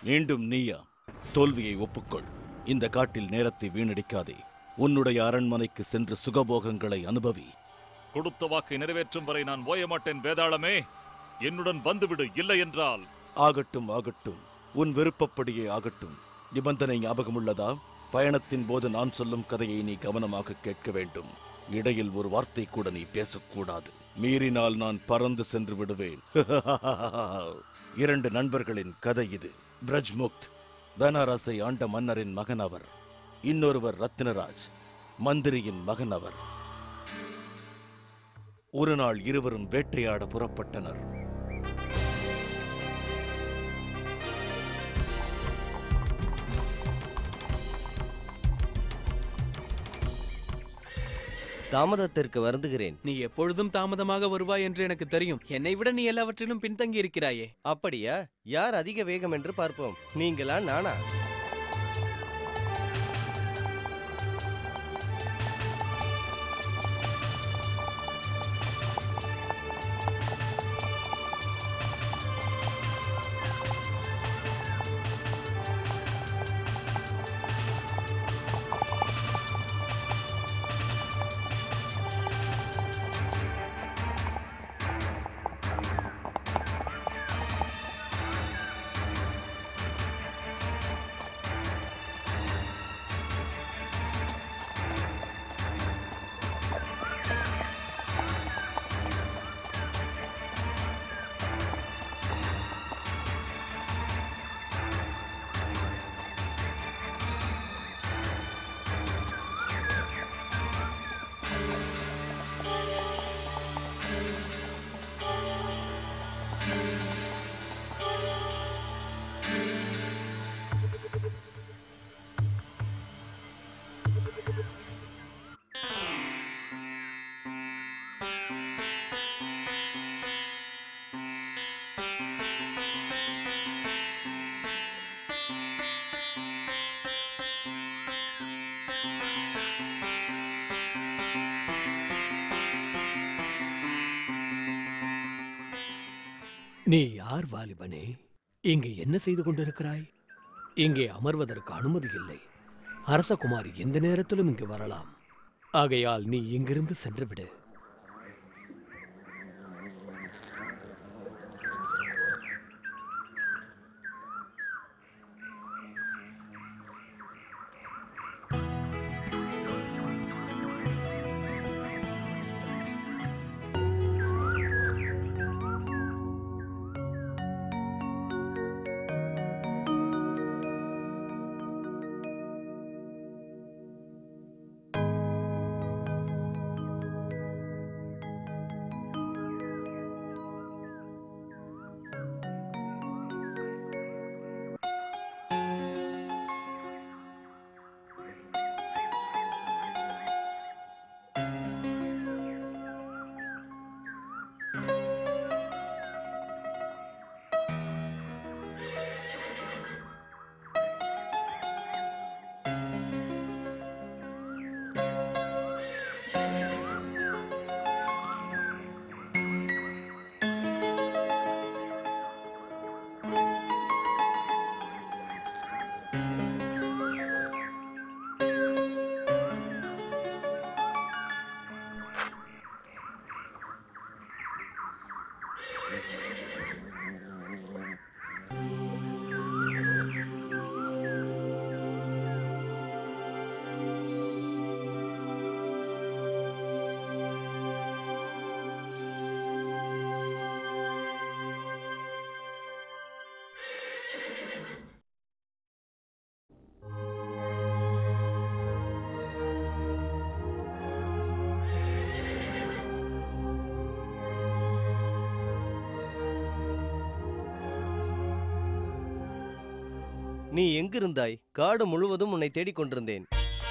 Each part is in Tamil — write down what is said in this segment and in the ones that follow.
மீண்டும் நீயா தோல்வியை ஒப்புக்கொள் இந்த காட்டில் நேரத்தை வீணடிக்காதே உன்னுடைய அரண்மனைக்கு சென்று சுகபோகங்களை அனுபவி கொடுத்த வாக்கை நிறைவேற்றும் வரை நான் ஓய மாட்டேன் வேதாளமே என்னுடன் வந்துவிடு இல்லை என்றால் ஆகட்டும் ஆகட்டும் உன் விருப்பப்படியே ஆகட்டும் நிபந்தனை ஞாபகமுள்ளதா பயணத்தின் போது நான் சொல்லும் கதையை நீ கவனமாக கேட்க வேண்டும் இடையில் ஒரு வார்த்தை கூட நீ பேசக்கூடாது மீறினால் நான் பறந்து சென்று விடுவேன் இரண்டு நண்பர்களின் கதை இது பிரஜ்முக்த் பனாரஸை ஆண்ட மன்னரின் மகன் அவர் இன்னொருவர் ரத்தினராஜ் மந்திரியின் மகன் அவர் ஒரு நாள் இருவரும் வேட்டையாட புறப்பட்டனர் தாமதத்திற்கு வருந்துகிறேன் நீ எப்பொழுதும் தாமதமாக வருவாய் என்று எனக்கு தெரியும் என்னை விட நீ எல்லாவற்றிலும் பின்தங்கி இருக்கிறாயே அப்படியா யார் அதிக வேகம் என்று பார்ப்போம் நீங்களா நானா நீ யார் வாலிபனே இங்கே என்ன செய்து கொண்டிருக்கிறாய் இங்கே அமர்வதற்கு அனுமதி இல்லை அரசகுமாரி எந்த நேரத்திலும் இங்கு வரலாம் ஆகையால் நீ இங்கிருந்து சென்று விடு நீ எங்கிருந்தாய் காடு முழுவதும் உன்னை தேடிக் கொண்டிருந்தேன்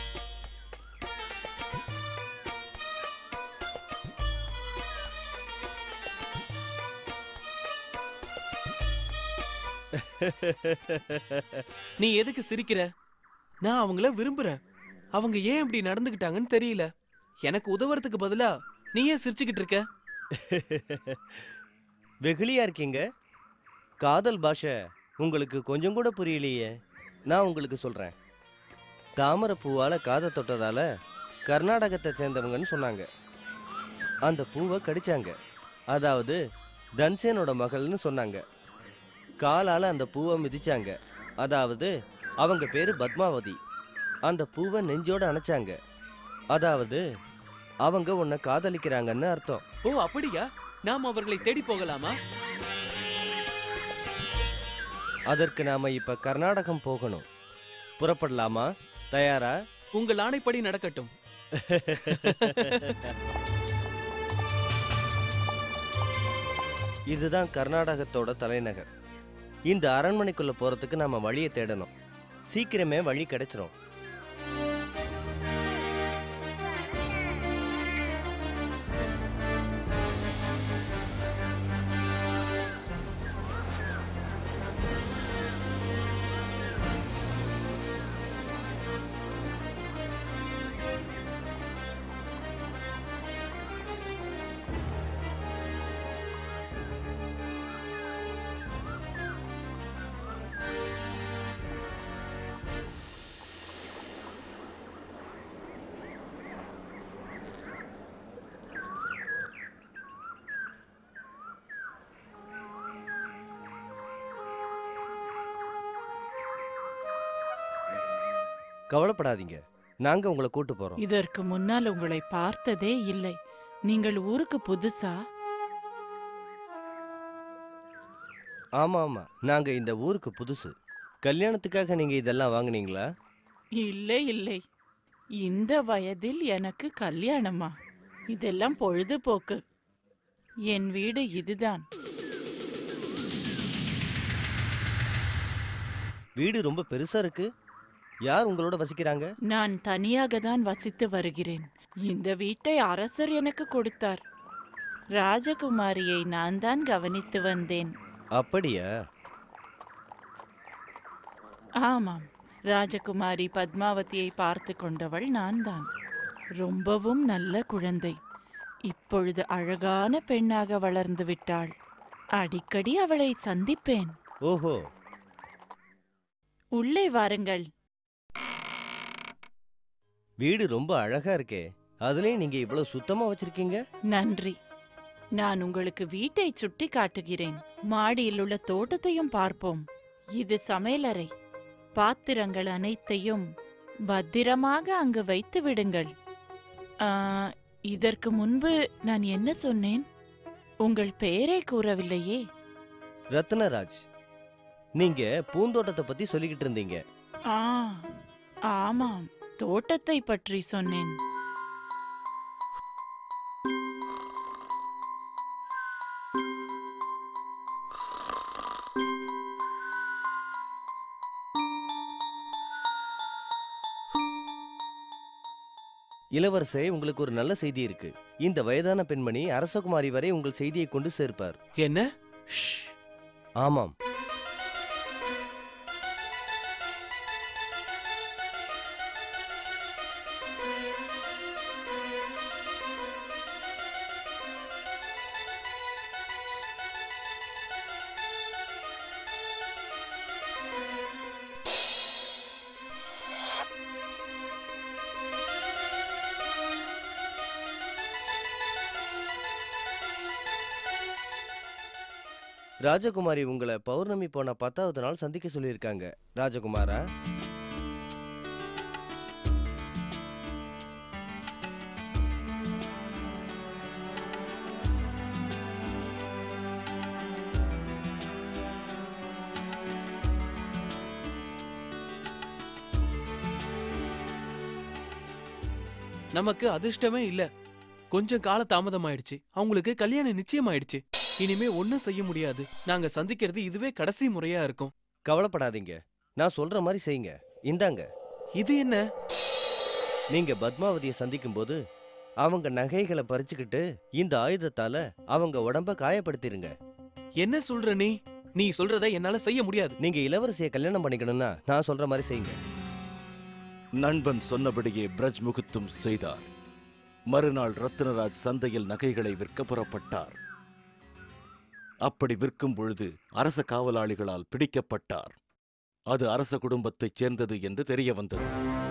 நீ எதுக்கு சிரிக்கிற நான் அவங்கள விரும்புறேன் அவங்க ஏன் இப்படி நடந்துக்கிட்டாங்கன்னு தெரியல எனக்கு உதவுறதுக்கு பதிலா நீ ஏன் சிரிச்சுக்கிட்டு இருக்க வெகுளியா இருக்கீங்க காதல் பாஷை உங்களுக்கு கொஞ்சம் கூட புரியலையே நான் உங்களுக்கு சொல்றேன் தாமரை பூவால காதை தொட்டதால கர்நாடகத்தை சேர்ந்தவங்கன்னு சொன்னாங்க அந்த பூவை கடிச்சாங்க அதாவது தன்சேனோட மகள்னு சொன்னாங்க காலால அந்த பூவை மிதிச்சாங்க அதாவது அவங்க பேரு பத்மாவதி அந்த பூவை நெஞ்சோட அணைச்சாங்க அதாவது அவங்க உன்னை காதலிக்கிறாங்கன்னு அர்த்தம் ஓ அப்படியா நாம் அவர்களை தேடி போகலாமா அதற்கு நாம இப்ப கர்நாடகம் போகணும் புறப்படலாமா தயாரா உங்கள் ஆணைப்படி நடக்கட்டும் இதுதான் கர்நாடகத்தோட தலைநகர் இந்த அரண்மனைக்குள்ள போறதுக்கு நாம வழியை தேடணும் சீக்கிரமே வழி கிடைச்சிரும் கவலைப்படாதீங்க நாங்க உங்களை கூட்டு போறோம் இதற்கு முன்னால் உங்களை பார்த்ததே இல்லை நீங்கள் ஊருக்கு புதுசா ஆமா ஆமா நாங்க இந்த ஊருக்கு புதுசு கல்யாணத்துக்காக நீங்க இதெல்லாம் வாங்குனீங்களா இல்லை இல்லை இந்த வயதில் எனக்கு கல்யாணமா இதெல்லாம் பொழுதுபோக்கு என் வீடு இதுதான் வீடு ரொம்ப பெருசா இருக்கு யார் உங்களோட வசிக்கிறாங்க நான் தனியாக தான் வசித்து வருகிறேன் இந்த வீட்டை அரசர் எனக்கு கொடுத்தார் ராஜகுமாரியை நான் தான் கவனித்து வந்தேன் அப்படியா ஆமாம் ராஜகுமாரி பத்மாவதியை பார்த்து கொண்டவள் நான் தான் ரொம்பவும் நல்ல குழந்தை இப்பொழுது அழகான பெண்ணாக வளர்ந்து விட்டாள் அடிக்கடி அவளை சந்திப்பேன் ஓஹோ உள்ளே வாருங்கள் வீடு ரொம்ப அழகா இருக்கே அதுலயும் நீங்க இவ்வளவு சுத்தமா வச்சிருக்கீங்க நன்றி நான் உங்களுக்கு வீட்டை சுட்டி காட்டுகிறேன் மாடியில் உள்ள தோட்டத்தையும் பார்ப்போம் இது சமையலறை பாத்திரங்கள் அனைத்தையும் பத்திரமாக அங்கு வைத்து விடுங்கள் ஆ, இதற்கு முன்பு நான் என்ன சொன்னேன் உங்கள் பெயரை கூறவில்லையே ரத்னராஜ் நீங்க பூந்தோட்டத்தை பத்தி சொல்லிக்கிட்டு இருந்தீங்க ஆ ஆமாம் தோட்டத்தை பற்றி சொன்னேன் இளவரசே உங்களுக்கு ஒரு நல்ல செய்தி இருக்கு இந்த வயதான பெண்மணி அரசகுமாரி வரை உங்கள் செய்தியை கொண்டு சேர்ப்பார் என்ன ஷ். ஆமாம் ராஜகுமாரி உங்களை பௌர்ணமி போன பத்தாவது நாள் சந்திக்க சொல்லியிருக்காங்க ராஜகுமாரா நமக்கு அதிர்ஷ்டமே இல்ல கொஞ்சம் கால தாமதம் ஆயிடுச்சு அவங்களுக்கு கல்யாணம் நிச்சயம் ஆயிடுச்சு இனிமே ஒண்ணும் செய்ய முடியாது நாங்க சந்திக்கிறது இதுவே கடைசி முறையா இருக்கும் கவலைப்படாதீங்க நான் சொல்ற மாதிரி செய்யுங்க இந்தாங்க இது என்ன நீங்க பத்மாவதியை சந்திக்கும் போது அவங்க நகைகளை பறிச்சுக்கிட்டு இந்த ஆயுதத்தால அவங்க உடம்ப காயப்படுத்திருங்க என்ன சொல்ற நீ நீ சொல்றத என்னால செய்ய முடியாது நீங்க இளவரசியை கல்யாணம் பண்ணிக்கணும்னா நான் சொல்ற மாதிரி செய்யுங்க நண்பன் சொன்னபடியே பிரஜ் முகுத்தும் செய்தார் மறுநாள் ரத்னராஜ் சந்தையில் நகைகளை விற்க புறப்பட்டார் அப்படி விற்கும் பொழுது அரச காவலாளிகளால் பிடிக்கப்பட்டார் அது அரச குடும்பத்தைச் சேர்ந்தது என்று தெரிய வந்தது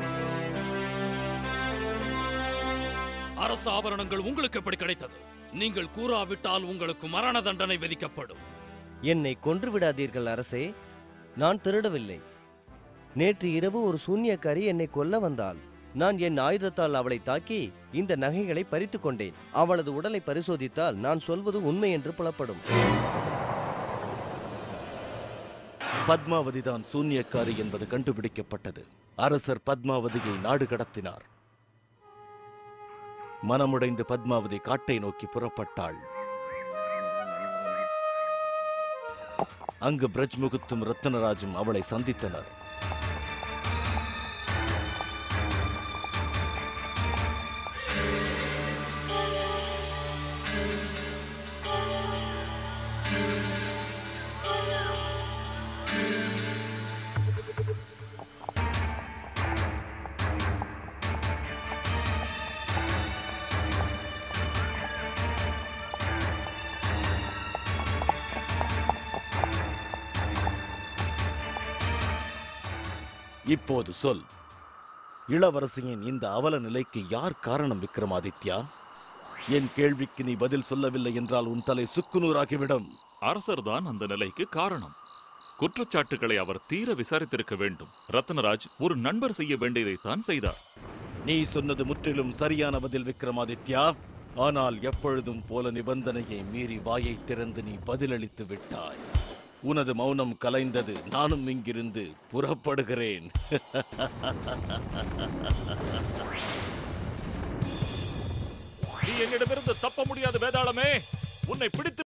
அரசு ஆபரணங்கள் உங்களுக்கு எப்படி கிடைத்தது நீங்கள் கூறாவிட்டால் உங்களுக்கு மரண தண்டனை விதிக்கப்படும் என்னை கொன்று விடாதீர்கள் அரசே நான் திருடவில்லை நேற்று இரவு ஒரு சூன்யக்காரி என்னை கொல்ல வந்தாள் நான் என் ஆயுதத்தால் அவளை தாக்கி இந்த நகைகளை பறித்துக் கொண்டேன் அவளது உடலை பரிசோதித்தால் நான் சொல்வது உண்மை என்று புலப்படும் பத்மாவதிதான் சூன்யக்காரி என்பது கண்டுபிடிக்கப்பட்டது அரசர் பத்மாவதியை நாடு கடத்தினார் மனமுடைந்து பத்மாவதி காட்டை நோக்கி புறப்பட்டாள் அங்கு பிரஜ்முகுத்தும் ரத்தனராஜும் அவளை சந்தித்தனர் இப்போது சொல் இளவரசியின் இந்த அவல நிலைக்கு யார் காரணம் விக்ரமாதித்யா என் கேள்விக்கு நீ பதில் சொல்லவில்லை என்றால் உன் தலை சுக்குநூறாகிவிடும் அரசர்தான் அந்த நிலைக்கு காரணம் குற்றச்சாட்டுகளை அவர் தீர விசாரித்திருக்க வேண்டும் ரத்னராஜ் ஒரு நண்பர் செய்ய வேண்டியதைத்தான் செய்தார் நீ சொன்னது முற்றிலும் சரியான பதில் விக்ரமாதித்யா ஆனால் எப்பொழுதும் போல நிபந்தனையை மீறி வாயை திறந்து நீ பதிலளித்து விட்டாய் உனது மௌனம் கலைந்தது நானும் இங்கிருந்து புறப்படுகிறேன் நீ என்னிடமிருந்து தப்ப முடியாது வேதாளமே உன்னை பிடித்து